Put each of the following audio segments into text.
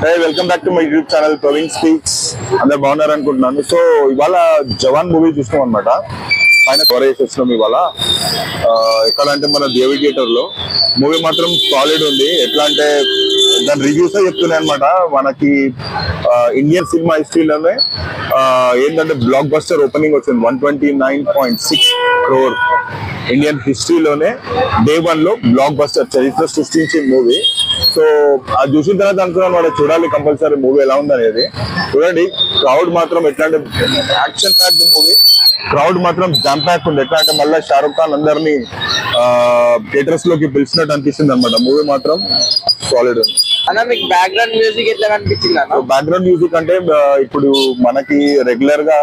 hey welcome back to my YouTube channel Praveen speaks అందరు బాగున్నారు అనుకుంటున్నాను సో ఇవాళ జవాన్ మూవీ చూసినాం అనమాట పైన కవర్ చేసి వచ్చినాం ఇవాళ ఆ, ఎక్కడ అంటే మన దేవి థియేటర్ లో మూవీ మాత్రం సాలిడ్ ఉంది ఎట్లా అంటే దాని రివ్యూస్ చెప్తున్నాయి అనమాట మనకి ఇండియన్ సినిమా హిస్టరీలోనే ఏంటంటే బ్లాక్ బస్టర్ ఓపెనింగ్ వచ్చింది one twenty nine point six crore Indian హిస్టరీలోనే డే వన్ లో బ్లాక్ బస్టర్ చరిత్ర సృష్టించిన మూవీ సో అది చూసిన తర్వాత అనుకున్నాను మనం చూడాలి కంపల్సరీ మూవీ ఎలా ఉంది అనేది చూడండి క్రౌడ్ మాత్రం ఎట్లా అంటే యాక్షన్ ప్యాక్ మూవీ క్రౌడ్ మాత్రం జామ్ ప్యాక్ ఉంది ఎట్లా అంటే మళ్ళీ షారుఖ్ ఖాన్ అందరినీ థియేటర్స్ లోకి పిలిచినట్టు అనిపిస్తుంది అనమాట మూవీ మాత్రం సాలిడ్ ఉంది అన్న మీకు బ్యాక్గ్రౌండ్ మ్యూజిక్ ఎట్లా కనిపించింది అన్న బ్యాక్గ్రౌండ్ మ్యూజిక్ అంటే ఆ, ఇప్పుడు మనకి రెగ్యులర్ గా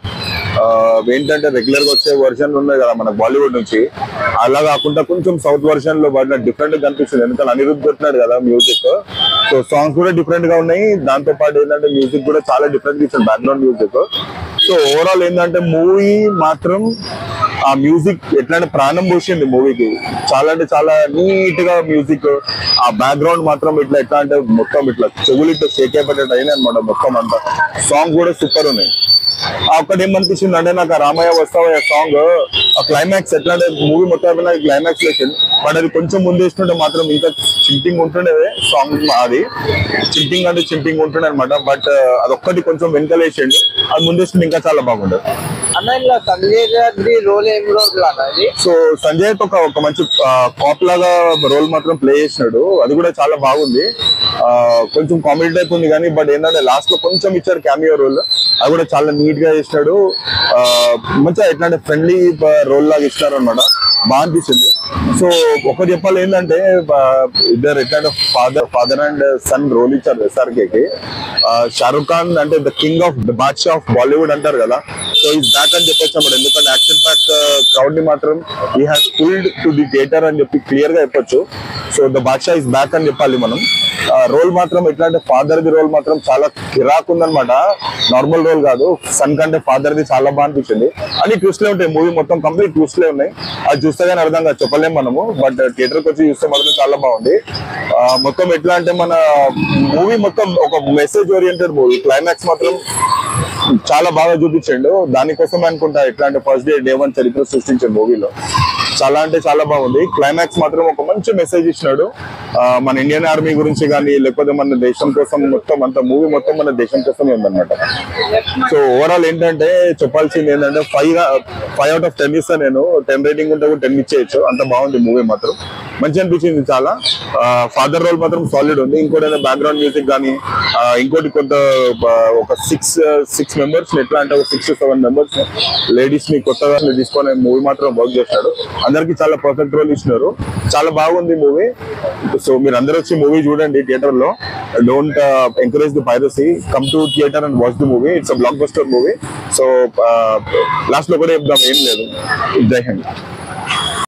ఆ, ఏంటంటే రెగ్యులర్ గా వచ్చే వర్షన్ ఉన్నాయి కదా మన బాలీవుడ్ నుంచి అలా కాకుండా కొంచెం సౌత్ వర్షన్ లో పడిన డిఫరెంట్ గా కనిపిస్తుంది ఎందుకంటే అనిరుద్ధ్ పెట్టినాడు కదా మ్యూజిక్ సో సాంగ్స్ కూడా డిఫరెంట్ గా ఉన్నాయి దాంతో పాటు ఏంటంటే మ్యూజిక్ కూడా చాలా డిఫరెంట్ గా ఇచ్చాడు బ్యాక్గ్రౌండ్ మ్యూజిక్ సో ఓవరాల్ ఏంటంటే మూవీ మాత్రం ఆ మ్యూజిక్ ఎట్లా అంటే ప్రాణం పోసింది మూవీకి చాలా అంటే చాలా నీట్ గా మ్యూజిక్ ఆ బ్యాక్గ్రౌండ్ మాత్రం ఇట్లా ఎట్లా అంటే మొత్తం ఇట్లా చెవులు ఇట్లా షేక్ అయిపోయేటట్టు అయినాయి అనమాట మొత్తం అంతా సాంగ్ కూడా సూపర్ ఉన్నాయి ఆ ఒక్కటి ఏమనిపించింది అంటే నాకు ఆ రామయ్య వస్తావయ్య సాంగ్ ఆ క్లైమాక్స్ ఎట్లా అంటే మూవీ మొత్తం క్లైమాక్స్ లేచింది బట్ అది కొంచెం ముందు వేస్తుంటే మాత్రం ఇంకా చింటింగ్ ఉంటుండే సాంగ్ అది చింటింగ్ అంటే చింటింగ్ ఉంటుండే అనమాట బట్ అదొక్కటి కొంచెం వెనకలేసిండు అది ముందు వేస్తుంటే ఇంకా చాలా బాగుండదు అన్న ఇలా సంజయ్ గారి రోల్ ఏం రోల్ అన్న ఇది సో సంజయ్ ఒక ఒక మంచి కాప్ లాగా రోల్ మాత్రం ప్లే చేసినాడు అది కూడా చాలా బాగుంది ఆ, కొంచెం కామెడీ టైప్ ఉంది కానీ బట్ ఏంటంటే లాస్ట్ లో కొంచెం ఇచ్చారు క్యామియో రోల్ అది కూడా చాలా నీట్ గా చేసినాడు ఆ, మంచిగా ఎట్లా అంటే ఫ్రెండ్లీ రోల్ లాగా ఇచ్చినారు అనమాట బాగా అనిపించింది సో ఒకటి చెప్పాలి ఏంటంటే ఆ, ఇద్దరు ఎట్లా అంటే father father and son role ఇచ్చారు ఎస్ఆర్కే షారుఖ్ ఖాన్ అంటే the king of the Badshah of Bollywood అంటారు కదా సో ఇస్ బ్యాక్ అని చెప్పొచ్చు అన్నమాట ఎందుకంటే యాక్షన్ ప్యాక్ క్రౌడ్ ని మాత్రం ఈ has pulled to the theatre అని చెప్పి క్లియర్ గా చెప్పొచ్చు so the Badshah is back అని చెప్పాలి మనం రోల్ మాత్రం ఎట్లా అంటే ఫాదర్ ది రోల్ మాత్రం చాలా కిరాక్ ఉందన్నమాట నార్మల్ రోల్ కాదు సన్ కంటే ఫాదర్ ది చాలా బాగా అనిపించింది అన్ని ట్విస్ట్లే ఉంటాయి మూవీ మొత్తం కంప్లీట్ ట్విస్ట్లే ఉన్నాయి అది చూస్తే కానీ అర్థం కాదు చెప్పలేం మనము బట్ థియేటర్కి వచ్చి చూస్తే మాత్రం చాలా బాగుంది ఆ, మొత్తం ఎట్లా అంటే మన మూవీ మొత్తం ఒక మెసేజ్ ఓరియంటెడ్ మూవీ క్లైమాక్స్ మాత్రం చాలా బాగా చూపించాడు దానికోసం అనుకుంటా ఎట్లా అంటే ఫస్ట్ డే డే వన్ చరిత్ర సృష్టించే మూవీలో చాలా అంటే చాలా బాగుంది క్లైమాక్స్ మాత్రం ఒక మంచి మెసేజ్ ఇచ్చినాడు ఆ, మన ఇండియన్ ఆర్మీ గురించి కానీ లేకపోతే మన దేశం కోసం మొత్తం అంత మూవీ మొత్తం మన దేశం కోసమే ఉందన్నమాట సో ఓవరాల్ ఏంటంటే చెప్పాల్సింది ఏంటంటే five five out of ten ఇస్తా నేను టెన్ రేటింగ్ ఉంటే కూడా టెన్ ఇచ్చేయచ్చు అంత బాగుంది మూవీ మాత్రం మంచి అనిపించింది చాలా ఫాదర్ రోల్ మాత్రం సాలిడ్ ఉంది ఇంకోటి బ్యాక్గ్రౌండ్ మ్యూజిక్ కానీ ఆ, ఇంకోటి కొంత ఆ, ఒక సిక్స్ సిక్స్ మెంబర్స్ ఎట్లా అంటే ఒక సిక్స్ సెవెన్ మెంబర్స్ లేడీస్ ని కొత్తగా తీసుకొని మూవీ మాత్రం వర్క్ చేస్తాడు అందరికి చాలా పర్ఫెక్ట్ రోల్ ఇచ్చినారు చాలా బాగుంది మూవీ సో మీరు అందరూ వచ్చి మూవీ చూడండి థియేటర్ లో don't encourage the piracy come to theatre and watch the movie it's blockbuster movie so last లో కూడా చెప్దాం ఏం లేదు జై హింద్